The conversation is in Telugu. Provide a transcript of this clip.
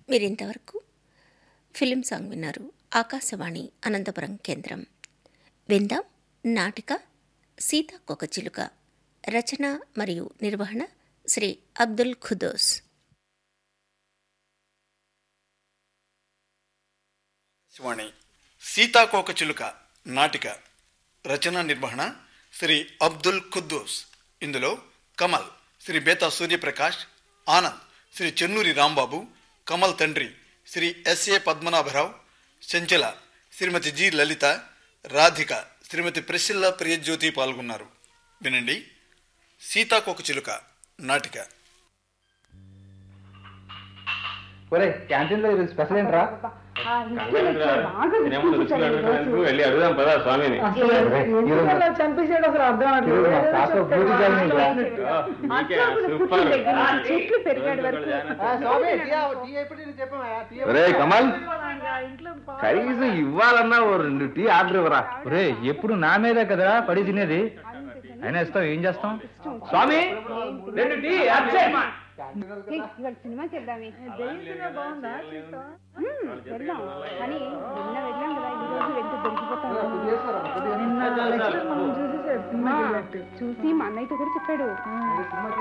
మీరింతవరకు ఫిలిం సాంగ్ విన్నారు ఆకాశవాణి అనంతపురం కేంద్రం విందాం నాటిక సీతాకొక చిలుక రచన మరియు నిర్వహణ శ్రీ అబ్దుల్ ఖుదోస్ శివాణి సీతాకోక చిలుక నాటిక రచన నిర్వహణ శ్రీ అబ్దుల్ ఖుద్దూస్ ఇందులో కమల్ శ్రీ బేతా సూర్యప్రకాష్ ఆనంద్ శ్రీ చెన్నూరి రాంబాబు కమల్ తండ్రి Sri SA Padmanabharao Chenchala Srimati G Lalitha Radhika Srimati Priscilla Priyajyothi పాల్గొన్నారు వినండి సీతాకోక చిలుక నాటిక ఒరే క్యాంటీన్ లో ఈరోజు స్పెషల్ ఏంట్రా వెళ్ళి అడుగుదాం పదా స్వామిని చంపేసాడు అసలు అర్థం ఈరోజు మా తాత పూజ జరిగిందిరా. సూపర్ చెట్లు పెరిగాడు వరకు ఒరే కమల్ కనీసం ఇవ్వాలన్నా ఓ రెండు టీ ఆర్డర్ ఇవ్వరా ఒరే ఎప్పుడు నా మీదే కదరా పడి తినేది అయినా ఇస్తాం ఏం చేస్తాం స్వామి రెండు టీ అర్జెంట్ ఇవాళ సినిమాకి వెళ్దామే బాగుందా వెళ్దాం కానీ నిన్న వెళ్ళాం కదా ఈ రోజు వెళ్తే దొరికిపోతాం చూసి మా అన్నయ్యతో కూడా చెప్పాడు